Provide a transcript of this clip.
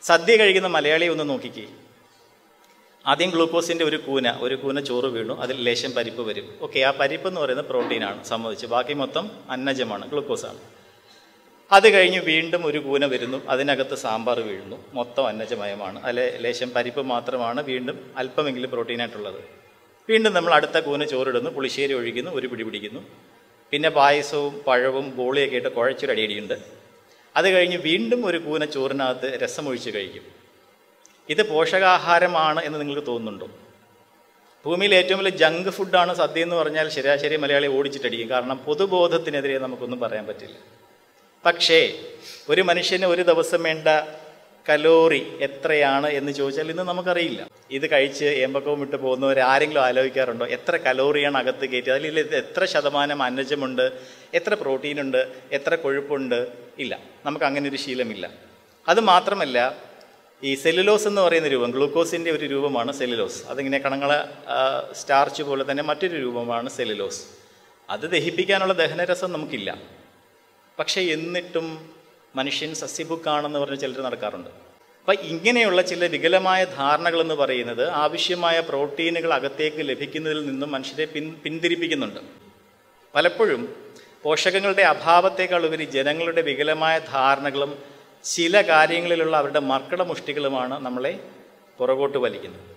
സദ്യ കഴിക്കുന്ന മലയാളിയെ ഒന്ന് നോക്കിക്കേ ആദ്യം ഗ്ലൂക്കോസിൻ്റെ ഒരു കൂന ഒരു കൂന ചോറ് വീണു അതിൽ ലേശം പരിപ്പ് വരും ഓക്കെ ആ പരിപ്പ് എന്ന് പറയുന്നത് പ്രോട്ടീനാണ് സംഭവിച്ച് ബാക്കി മൊത്തം അന്നജമാണ് ഗ്ലൂക്കോസാണ് അത് കഴിഞ്ഞ് വീണ്ടും ഒരു കൂന വരുന്നു അതിനകത്ത് സാമ്പാർ വീഴുന്നു മൊത്തം അന്നജമയമാണ് അതിൽ ലേശം പരിപ്പ് മാത്രമാണ് വീണ്ടും അല്പമെങ്കിലും പ്രോട്ടീനായിട്ടുള്ളത് വീണ്ടും നമ്മൾ അടുത്ത കൂന ചോറിടുന്നു പുളിശ്ശേരി ഒഴിക്കുന്നു ഒരു പിടി പിടിക്കുന്നു പിന്നെ പായസവും പഴവും ബോളിയൊക്കെ ഇട്ട് കുഴച്ചൊരു അടിയടിയുണ്ട് അത് കഴിഞ്ഞ് വീണ്ടും ഒരു കൂന ചോറിനകത്ത് രസമൊഴിച്ച് കഴിക്കും ഇത് പോഷകാഹാരമാണ് എന്ന് നിങ്ങൾക്ക് തോന്നുന്നുണ്ടോ ഭൂമിയിൽ ഏറ്റവും വലിയ ജങ്ക് ഫുഡാണ് സദ്യ എന്ന് പറഞ്ഞാൽ ശരാശരി മലയാളി ഓടിച്ചിട്ടടിക്കും കാരണം പൊതുബോധത്തിനെതിരെ നമുക്കൊന്നും പറയാൻ പറ്റില്ല പക്ഷേ ഒരു മനുഷ്യന് ഒരു ദിവസം വേണ്ട കലോറി എത്രയാണ് എന്ന് ചോദിച്ചാൽ ഇന്ന് നമുക്കറിയില്ല ഇത് കഴിച്ച് ഏമ്പക്കവും വിട്ട് പോകുന്നവർ ആരെങ്കിലും ആലോചിക്കാറുണ്ടോ എത്ര കലോറിയാണ് അകത്ത് കയറ്റി അതിൽ ഇത് എത്ര ശതമാനം അന്നജമുണ്ട് എത്ര പ്രോട്ടീനുണ്ട് എത്ര കൊഴുപ്പുണ്ട് ഇല്ല നമുക്ക് അങ്ങനെ ഒരു ശീലമില്ല അത് മാത്രമല്ല ഈ സെല്ലുലോസ് എന്ന് പറയുന്ന രൂപം ഗ്ലൂക്കോസിൻ്റെ ഒരു രൂപമാണ് സെല്ലുലോസ് അതിങ്ങനെ കണങ്ങളെ സ്റ്റാർച്ച് പോലെ തന്നെ മറ്റൊരു രൂപമാണ് സെല്ലുലോസ് അത് ദഹിപ്പിക്കാനുള്ള ദഹനരസം നമുക്കില്ല പക്ഷേ എന്നിട്ടും മനുഷ്യൻ സസ്യബുക്കാണെന്ന് പറഞ്ഞ് ചിലർ നടക്കാറുണ്ട് അപ്പം ഇങ്ങനെയുള്ള ചില വികലമായ ധാരണകളെന്ന് പറയുന്നത് ആവശ്യമായ പ്രോട്ടീനുകൾ അകത്തേക്ക് ലഭിക്കുന്നതിൽ നിന്നും മനുഷ്യരെ പിൻ പിന്തിരിപ്പിക്കുന്നുണ്ട് പലപ്പോഴും പോഷകങ്ങളുടെ അഭാവത്തേക്കാൾ ഉപരി ജനങ്ങളുടെ വികലമായ ധാരണകളും ചില കാര്യങ്ങളിലുള്ള അവരുടെ മർക്കടമുഷ്ടികളുമാണ് നമ്മളെ പുറകോട്ട് വലിക്കുന്നത്